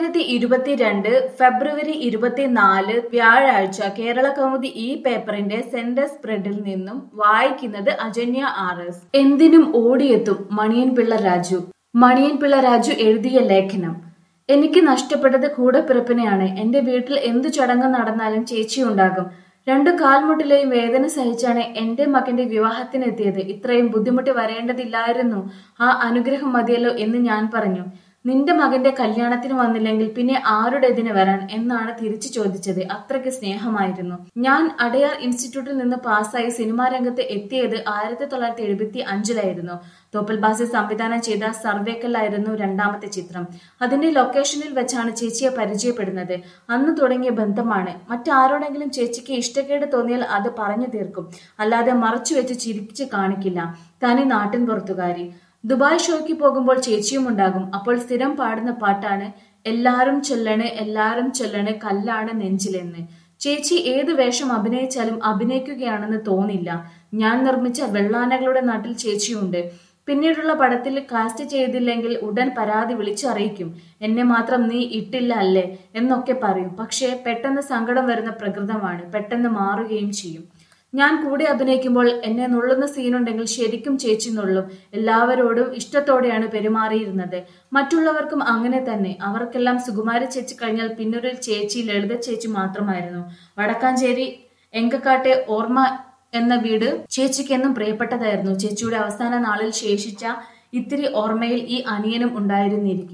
രണ്ടായിരത്തി ഇരുപത്തിരണ്ട് ഫെബ്രുവരി ഇരുപത്തിനാല് വ്യാഴാഴ്ച കേരള കൗമുദി ഈ പേപ്പറിന്റെ സെന്റർ സ്പ്രെഡിൽ നിന്നും വായിക്കുന്നത് അജന്യ ആർ എസ് എന്തിനും ഓടിയെത്തും മണിയൻ പിള്ള രാജു മണിയൻ പിള്ള രാജു എഴുതിയ ലേഖനം എനിക്ക് നഷ്ടപ്പെട്ടത് കൂടപ്പിറപ്പിനെയാണ് എന്റെ വീട്ടിൽ എന്തു ചടങ്ങ് നടന്നാലും ചേച്ചി ഉണ്ടാകും രണ്ടു കാൽമുട്ടിലെയും വേദന സഹിച്ചാണ് എന്റെ മകന്റെ വിവാഹത്തിനെത്തിയത് ഇത്രയും ബുദ്ധിമുട്ടി വരേണ്ടതില്ലായിരുന്നു ആ അനുഗ്രഹം മതിയല്ലോ എന്ന് ഞാൻ പറഞ്ഞു നിന്റെ മകന്റെ കല്യാണത്തിന് വന്നില്ലെങ്കിൽ പിന്നെ ആരുടേതിന് വരാൻ എന്നാണ് തിരിച്ചു ചോദിച്ചത് അത്രയ്ക്ക് സ്നേഹമായിരുന്നു ഞാൻ അടയാർ ഇൻസ്റ്റിറ്റ്യൂട്ടിൽ നിന്ന് പാസ്സായി സിനിമാ രംഗത്ത് എത്തിയത് ആയിരത്തി തൊള്ളായിരത്തി എഴുപത്തി അഞ്ചിലായിരുന്നു തോപ്പൽ ബാസി സംവിധാനം ചെയ്ത സർവേക്കലായിരുന്നു രണ്ടാമത്തെ ചിത്രം അതിന്റെ ലൊക്കേഷനിൽ വെച്ചാണ് ചേച്ചിയെ പരിചയപ്പെടുന്നത് അന്ന് തുടങ്ങിയ ബന്ധമാണ് മറ്റാരോടെങ്കിലും ചേച്ചിക്ക് ഇഷ്ടക്കേട് തോന്നിയാൽ അത് പറഞ്ഞു തീർക്കും അല്ലാതെ മറച്ചു വെച്ച് ചിരിച്ചു കാണിക്കില്ല തനി നാട്ടിൻ പുറത്തുകാരി ദുബായ് ഷോയ്ക്ക് പോകുമ്പോൾ ചേച്ചിയും ഉണ്ടാകും അപ്പോൾ സ്ഥിരം പാടുന്ന പാട്ടാണ് എല്ലാരും ചൊല്ലണ് എല്ലാരും ചൊല്ലണ് കല്ലാണ് നെഞ്ചിലെന്ന് ചേച്ചി ഏത് വേഷം അഭിനയിച്ചാലും അഭിനയിക്കുകയാണെന്ന് തോന്നില്ല ഞാൻ നിർമ്മിച്ച വെള്ളാനകളുടെ നാട്ടിൽ ചേച്ചിയുണ്ട് പിന്നീടുള്ള പടത്തിൽ കാസ്റ്റ് ചെയ്തില്ലെങ്കിൽ ഉടൻ പരാതി വിളിച്ചറിയിക്കും എന്നെ മാത്രം നീ ഇട്ടില്ല അല്ലേ എന്നൊക്കെ പറയും പക്ഷേ പെട്ടെന്ന് സങ്കടം വരുന്ന പ്രകൃതമാണ് പെട്ടെന്ന് മാറുകയും ചെയ്യും ഞാൻ കൂടെ അഭിനയിക്കുമ്പോൾ എന്നെ നുള്ളുന്ന സീനുണ്ടെങ്കിൽ ശരിക്കും ചേച്ചി നുള്ളും എല്ലാവരോടും ഇഷ്ടത്തോടെയാണ് പെരുമാറിയിരുന്നത് മറ്റുള്ളവർക്കും അങ്ങനെ തന്നെ അവർക്കെല്ലാം സുകുമാരി ചേച്ചി കഴിഞ്ഞാൽ പിന്നൊരു ചേച്ചി ലളിത ചേച്ചി മാത്രമായിരുന്നു വടക്കാഞ്ചേരി എങ്കക്കാട്ടെ ഓർമ്മ എന്ന വീട് ചേച്ചിക്ക് എന്നും പ്രിയപ്പെട്ടതായിരുന്നു ചേച്ചിയുടെ അവസാന നാളിൽ ശേഷിച്ച ഇത്തിരി ഓർമ്മയിൽ ഈ അനിയനും ഉണ്ടായിരുന്നിരിക്കും